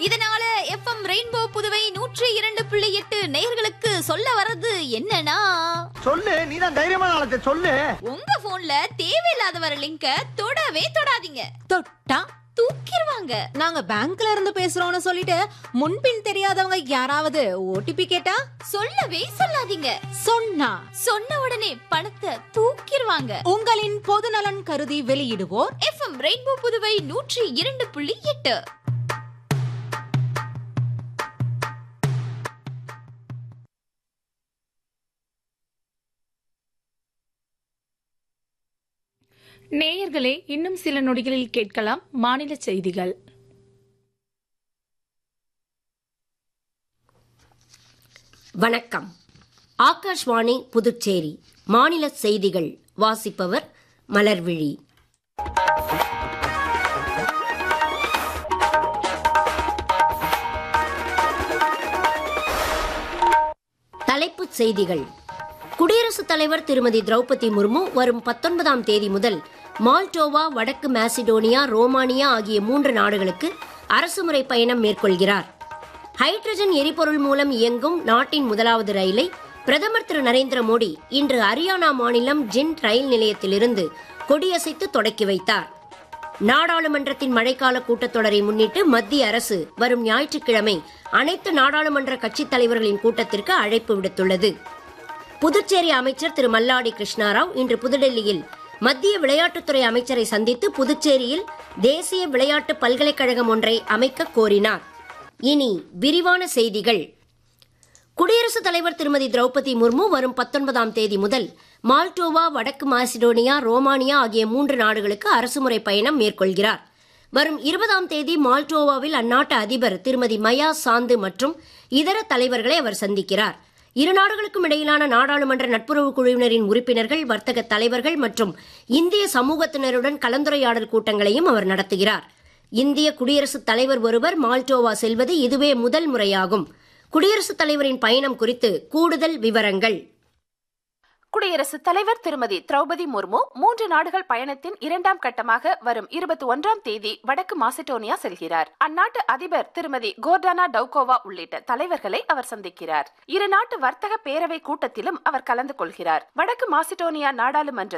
இதனால FM rainbow Puduvai நூற்றி இரண்டு புள்ளி எட்டு நேயர்களுக்கு சொல்ல வர்றது என்னன்னா சொல்லு நீதான் தைரியமான ஆளத்தை சொல்லு உங்க போன்ல தேவையில்லாத வர லிங்க தொடவே தொடாதீங்க தொட்டா தூக்கிடுவாங்க நாங்க பேங்க்ல இருந்து பேசுறோம்னு சொல்லிட்டு முன்பின் தெரியாதவங்க யாராவது ஓடிபி கேட்டா சொல்லவே சொல்லாதீங்க சொன்னா சொன்ன உடனே பணத்தை தூக்கிடுவாங்க உங்களின் பொது நலன் கருதி வெளியிடுவோர் எஃப்எம் ரெயின்போ புதுவை நூற்றி இரண்டு புள்ளி எட்டு நேயர்களே இன்னும் சில நொடிகளில் கேட்கலாம் மாநில செய்திகள் வணக்கம் ஆகாஷ்வாணி புதுச்சேரி மாநில செய்திகள் வாசிப்பவர் மலர்விழி தலைப்புச் செய்திகள் குடியரசுத் தலைவர் திருமதி திரௌபதி முர்மு வரும் பத்தொன்பதாம் தேதி முதல் மால்டோவா வடக்கு மாசிடோனியா ரோமானியா ஆகிய மூன்று நாடுகளுக்கு அரசுமுறை பயணம் மேற்கொள்கிறார் ஹைட்ரஜன் எரிபொருள் மூலம் இயங்கும் நாட்டின் முதலாவது ரயிலை பிரதமர் திரு நரேந்திர மோடி இன்று ஹரியானா மாநிலம் ஜிண்ட் ரயில் நிலையத்திலிருந்து கொடியசைத்து தொடக்கி வைத்தார் நாடாளுமன்றத்தின் மழைக்கால கூட்டத்தொடரை முன்னிட்டு மத்திய அரசு வரும் ஞாயிற்றுக்கிழமை அனைத்து நாடாளுமன்ற கட்சித் தலைவர்களின் கூட்டத்திற்கு அழைப்பு விடுத்துள்ளது புதுச்சேரி அமைச்சர் திரு மல்லாடி கிருஷ்ணாராவ் இன்று புதுடெல்லியில் மத்திய விளையாட்டுத்துறை அமைச்சரை சந்தித்து புதுச்சேரியில் தேசிய விளையாட்டு பல்கலைக்கழகம் ஒன்றை அமைக்க கோரினார் இனி விரிவான செய்திகள் குடியரசுத் தலைவர் திருமதி திரௌபதி முர்மு வரும் பத்தொன்பதாம் தேதி முதல் மால்டோவா வடக்கு மாசிடோனியா ரோமானியா ஆகிய மூன்று நாடுகளுக்கு அரசுமுறை பயணம் மேற்கொள்கிறார் வரும் இருபதாம் தேதி மால்டோவாவில் அந்நாட்டு அதிபர் திருமதி மயா சாந்து மற்றும் இதர தலைவர்களை அவர் சந்திக்கிறார் இரு நாடுகளுக்கும் இடையிலான நாடாளுமன்ற நட்புறவு குழுவினரின் உறுப்பினர்கள் வர்த்தக தலைவர்கள் மற்றும் இந்திய சமூகத்தினருடன் கலந்துரையாடல் கூட்டங்களையும் அவர் நடத்துகிறார் இந்திய குடியரசுத் தலைவர் ஒருவர் மால்டோவா செல்வது இதுவே முதல் முறையாகும் குடியரசுத் தலைவரின் பயணம் குறித்து கூடுதல் விவரங்கள் குடியரசுத் தலைவர் திருமதி திரௌபதி முர்மு மூன்று நாடுகள் பயணத்தின் இரண்டாம் கட்டமாக வரும் இருபத்தி ஒன்றாம் தேதி வடக்கு மாசிடோனியா செல்கிறார் அந்நாட்டு அதிபர் திருமதி கோர்டானா டவுகோவா உள்ளிட்ட தலைவர்களை அவர் சந்திக்கிறார் இரு நாட்டு வர்த்தக பேரவை கூட்டத்திலும் அவர் கலந்து கொள்கிறார் வடக்கு மாசிடோனியா நாடாளுமன்ற